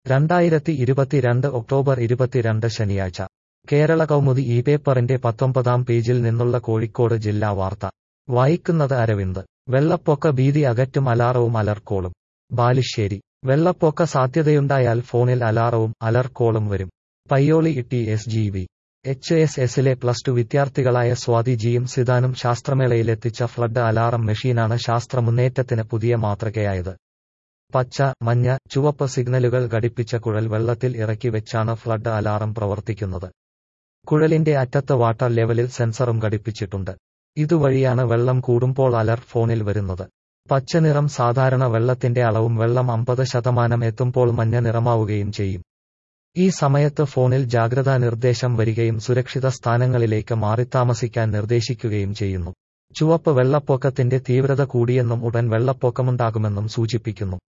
രണ്ടായിരത്തി ഇരുപത്തിരണ്ട് ഒക്ടോബർ ഇരുപത്തിരണ്ട് ശനിയാഴ്ച കേരള കൗമുദി ഈ പേപ്പറിന്റെ പത്തൊമ്പതാം പേജിൽ നിന്നുള്ള കോഴിക്കോട് ജില്ലാ വാർത്ത വായിക്കുന്നത് അരവിന്ദ് വെള്ളപ്പൊക്ക ഭീതി അകറ്റും അലാറവും അലർക്കോളും ബാലുശ്ശേരി വെള്ളപ്പൊക്ക സാധ്യതയുണ്ടായാൽ ഫോണിൽ അലാറവും അലർക്കോളും വരും Payyoli T S G V H S എസിലെ പ്ലസ് ടു വിദ്യാർത്ഥികളായ സ്വാതി ജിയും സിതാനും ശാസ്ത്രമേളയിലെത്തിച്ച ഫ്ലഡ് അലാറം മെഷീനാണ് ശാസ്ത്ര മുന്നേറ്റത്തിന് പുതിയ മാതൃകയായത് പച്ച മഞ്ഞ ചുവപ്പ് സിഗ്നലുകൾ ഘടിപ്പിച്ച കുഴൽ വെള്ളത്തിൽ ഇറക്കി വെച്ചാണ് ഫ്ലഡ് അലാറം പ്രവർത്തിക്കുന്നത് കുഴലിന്റെ അറ്റത്ത് വാട്ടർ ലെവലിൽ സെൻസറും ഘടിപ്പിച്ചിട്ടുണ്ട് ഇതുവഴിയാണ് വെള്ളം കൂടുമ്പോൾ അലർട്ട് ഫോണിൽ വരുന്നത് പച്ചനിറം സാധാരണ വെള്ളത്തിന്റെ അളവും വെള്ളം അമ്പത് ശതമാനം എത്തുമ്പോൾ മഞ്ഞ നിറമാവുകയും ചെയ്യും ഈ സമയത്ത് ഫോണിൽ ജാഗ്രതാ നിർദ്ദേശം വരികയും സുരക്ഷിത സ്ഥാനങ്ങളിലേക്ക് മാറിത്താമസിക്കാൻ നിർദ്ദേശിക്കുകയും ചെയ്യുന്നു ചുവപ്പ് വെള്ളപ്പൊക്കത്തിന്റെ തീവ്രത കൂടിയെന്നും ഉടൻ വെള്ളപ്പൊക്കമുണ്ടാകുമെന്നും സൂചിപ്പിക്കുന്നു